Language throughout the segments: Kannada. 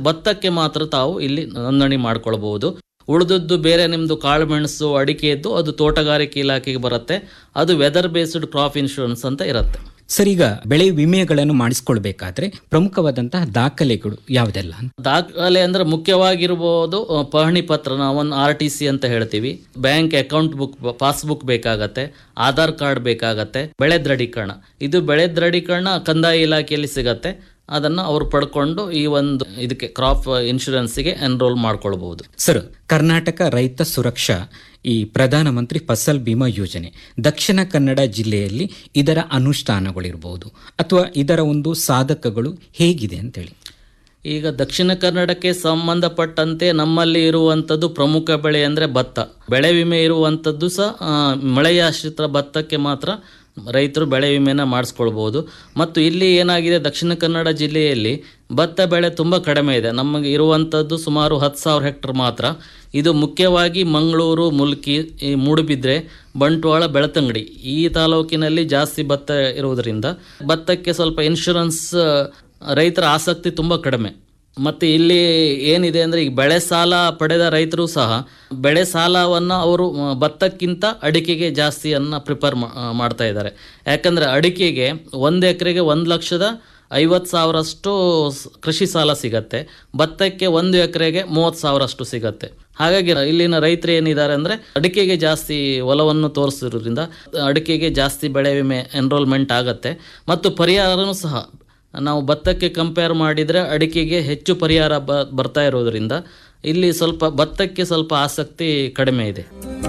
ಭತ್ತಕ್ಕೆ ಮಾತ್ರ ತಾವು ಇಲ್ಲಿ ನೋಂದಣಿ ಮಾಡ್ಕೊಳ್ಬಹುದು ಉಳಿದದ್ದು ಬೇರೆ ನಿಮ್ದು ಕಾಳುಮೆಣಸು ಅಡಿಕೆಯದ್ದು ಅದು ತೋಟಗಾರಿಕೆ ಇಲಾಖೆಗೆ ಬರುತ್ತೆ ಅದು ವೆದರ್ ಬೇಸ್ಡ್ ಕ್ರಾಪ್ ಇನ್ಶೂರೆನ್ಸ್ ಅಂತ ಇರುತ್ತೆ ಸರ್ ಈಗ ಬೆಳೆ ವಿಮೆಗಳನ್ನು ಮಾಡಿಸ್ಕೊಳ್ಬೇಕಾದ್ರೆ ಪ್ರಮುಖವಾದಂತಹ ದಾಖಲೆಗಳು ಯಾವುದೆಲ್ಲ ದಾಖಲೆ ಅಂದ್ರೆ ಮುಖ್ಯವಾಗಿರ್ಬೋದು ಅ, ಪಹಣಿ ಪತ್ರ ನಾವೊಂದು ಆರ್ ಟಿ ಸಿ ಅಂತ ಹೇಳ್ತೀವಿ ಬ್ಯಾಂಕ್ ಅಕೌಂಟ್ ಬುಕ್ ಪಾಸ್ಬುಕ್ ಬೇಕಾಗತ್ತೆ ಆಧಾರ್ ಕಾರ್ಡ್ ಬೇಕಾಗತ್ತೆ ಬೆಳೆ ದೃಢೀಕರಣ ಇದು ಬೆಳೆ ದೃಢೀಕರಣ ಕಂದಾಯ ಇಲಾಖೆಯಲ್ಲಿ ಸಿಗತ್ತೆ ಅದನ್ನ ಅವರು ಪಡ್ಕೊಂಡು ಈ ಒಂದು ಇದಕ್ಕೆ ಕ್ರಾಪ್ ಇನ್ಶೂರೆನ್ಸ್ಗೆ ಎನ್ರೋಲ್ ಮಾಡ್ಕೊಳ್ಬಹುದು ಸರ್ ಕರ್ನಾಟಕ ರೈತ ಸುರಕ್ಷಾ ಈ ಪ್ರಧಾನಮಂತ್ರಿ ಫಸಲ್ ಬಿಮಾ ಯೋಜನೆ ದಕ್ಷಿಣ ಕನ್ನಡ ಜಿಲ್ಲೆಯಲ್ಲಿ ಇದರ ಅನುಷ್ಠಾನಗಳಿರ್ಬೋದು ಅಥವಾ ಇದರ ಒಂದು ಸಾಧಕಗಳು ಹೇಗಿದೆ ಅಂತೇಳಿ ಈಗ ದಕ್ಷಿಣ ಕನ್ನಡಕ್ಕೆ ಸಂಬಂಧಪಟ್ಟಂತೆ ನಮ್ಮಲ್ಲಿ ಇರುವಂಥದ್ದು ಪ್ರಮುಖ ಬೆಳೆ ಅಂದರೆ ಭತ್ತ ಬೆಳೆ ವಿಮೆ ಇರುವಂಥದ್ದು ಸಹ ಆ, ಮಳೆಯಾಶ್ರಿತ ಭತ್ತಕ್ಕೆ ಮಾತ್ರ ರೈತರು ಬೆಳೆ ವಿಮೆನ ಮಾಡಿಸ್ಕೊಳ್ಬೋದು ಮತ್ತು ಇಲ್ಲಿ ಏನಾಗಿದೆ ದಕ್ಷಿಣ ಕನ್ನಡ ಜಿಲ್ಲೆಯಲ್ಲಿ ಭತ್ತ ಬೆಳೆ ತುಂಬ ಕಡಿಮೆ ಇದೆ ನಮಗೆ ಇರುವಂಥದ್ದು ಸುಮಾರು ಹತ್ತು ಸಾವಿರ ಹೆಕ್ಟರ್ ಮಾತ್ರ ಇದು ಮುಖ್ಯವಾಗಿ ಮಂಗಳೂರು ಮುಲ್ಕಿ ಈ ಮೂಡುಬಿದ್ರೆ ಬಂಟ್ವಾಳ ಬೆಳತಂಗಡಿ ಈ ತಾಲೂಕಿನಲ್ಲಿ ಜಾಸ್ತಿ ಭತ್ತ ಇರುವುದರಿಂದ ಭತ್ತಕ್ಕೆ ಸ್ವಲ್ಪ ಇನ್ಶೂರೆನ್ಸ್ ರೈತರ ಆಸಕ್ತಿ ತುಂಬ ಕಡಿಮೆ ಮತ್ತು ಇಲ್ಲಿ ಏನಿದೆ ಅಂದರೆ ಈಗ ಬೆಳೆ ಸಾಲ ಪಡೆದ ರೈತರು ಸಹ ಬೆಳೆ ಸಾಲವನ್ನು ಅವರು ಮ, ಭತ್ತಕ್ಕಿಂತ ಅಡಿಕೆಗೆ ಜಾಸ್ತಿಯನ್ನು ಪ್ರಿಪೇರ್ ಮಾಡ್ತಾ ಇದ್ದಾರೆ ಯಾಕಂದರೆ ಅಡಿಕೆಗೆ ಒಂದು ಎಕರೆಗೆ ಒಂದು ಲಕ್ಷದ ಐವತ್ತು ಸಾವಿರಷ್ಟು ಸ್- ಕೃಷಿ ಸಾಲ ಸಿಗತ್ತೆ ಭತ್ತಕ್ಕೆ ಒಂದು ಎಕರೆಗೆ ಮೂವತ್ತು ಸಾವಿರಷ್ಟು ಸಿಗತ್ತೆ ಹಾಗಾಗಿ ಇಲ್ಲಿನ ರೈತರು ಏನಿದ್ದಾರೆ ಅಂದರೆ ಅಡಿಕೆಗೆ ಜಾಸ್ತಿ ಒಲವನ್ನು ತೋರಿಸಿರೋದ್ರಿಂದ ಅಡಿಕೆಗೆ ಜಾಸ್ತಿ ಬೆಳೆ ವಿಮೆ ಎನ್ರೋಲ್ಮೆಂಟ್ ಆಗತ್ತೆ ಮತ್ತು ಪರಿಹಾರನೂ ಸಹ ನಾವು ಭತ್ತಕ್ಕೆ ಕಂಪೇರ್ ಮಾಡಿದರೆ ಅಡಿಕೆಗೆ ಹೆಚ್ಚು ಪರಿಹಾರ ಬ ಬರ್ತಾ ಇರೋದ್ರಿಂದ ಇಲ್ಲಿ ಸ್ವಲ್ಪ ಭತ್ತಕ್ಕೆ ಸ್ವಲ್ಪ ಆಸಕ್ತಿ ಕಡಿಮೆ ಇದೆ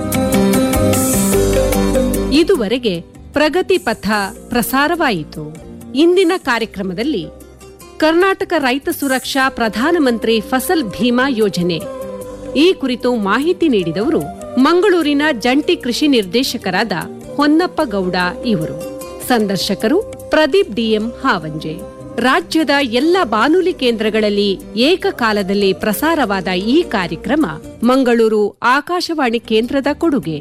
ಇದುವರೆಗೆ ಪ್ರಗತಿ ಪಥ ಪ್ರಸಾರವಾಯಿತು ಇಂದಿನ ಕಾರ್ಯಕ್ರಮದಲ್ಲಿ ಕರ್ನಾಟಕ ರೈತ ಸುರಕ್ಷಾ ಪ್ರಧಾನಮಂತ್ರಿ ಫಸಲ್ ಭೀಮಾ ಯೋಜನೆ ಈ ಕುರಿತು ಮಾಹಿತಿ ನೀಡಿದವರು ಮಂಗಳೂರಿನ ಜಂಟಿ ಕೃಷಿ ನಿರ್ದೇಶಕರಾದ ಹೊನ್ನಪ್ಪ ಗೌಡ ಇವರು ಸಂದರ್ಶಕರು ಪ್ರದೀಪ್ ಡಿಎಂ ಹಾವಂಜೆ ರಾಜ್ಯದ ಎಲ್ಲ ಬಾನುಲಿ ಕೇಂದ್ರಗಳಲ್ಲಿ ಏಕಕಾಲದಲ್ಲಿ ಪ್ರಸಾರವಾದ ಈ ಕಾರ್ಯಕ್ರಮ ಮಂಗಳೂರು ಆಕಾಶವಾಣಿ ಕೇಂದ್ರದ ಕೊಡುಗೆ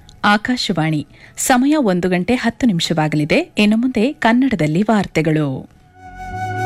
ಆಕಾಶವಾಣಿ ಸಮಯ ಒಂದು ಗಂಟೆ ಹತ್ತು ನಿಮಿಷವಾಗಲಿದೆ ಇನ್ನು ಮುಂದೆ ಕನ್ನಡದಲ್ಲಿ ವಾರ್ತೆಗಳು